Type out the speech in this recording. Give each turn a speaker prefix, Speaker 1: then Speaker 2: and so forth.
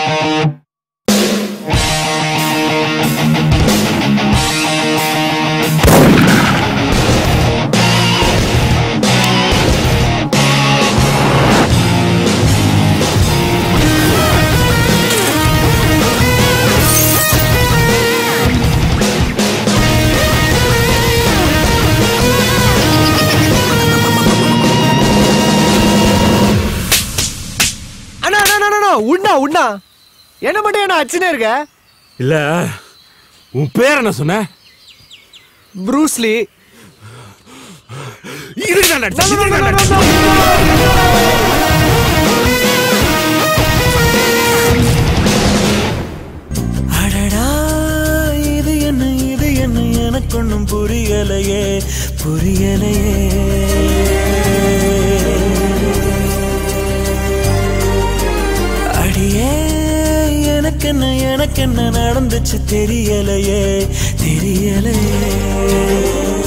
Speaker 1: அண்ணா அண்ணா அண்ணா, அண்ணா உண்ணா உண்ணா என்ன மட்டும் என்ன அச்சுனே இருக்க
Speaker 2: இல்ல உன் பேர் என்ன சொன்ன
Speaker 1: ப்ரூஸ்லி
Speaker 2: இதுக்கு தான் நடிச்சேன், இதுக்கு தான் நடிச்சேன்.
Speaker 3: அடடா இது என்ன இது என்ன எனக்கு ஒன்றும் புரியலையே புரியலையே அடியே எனக்கு என்ன எனக்கு என்ன நடந்துச்சு தெரியலையே தெரியலையே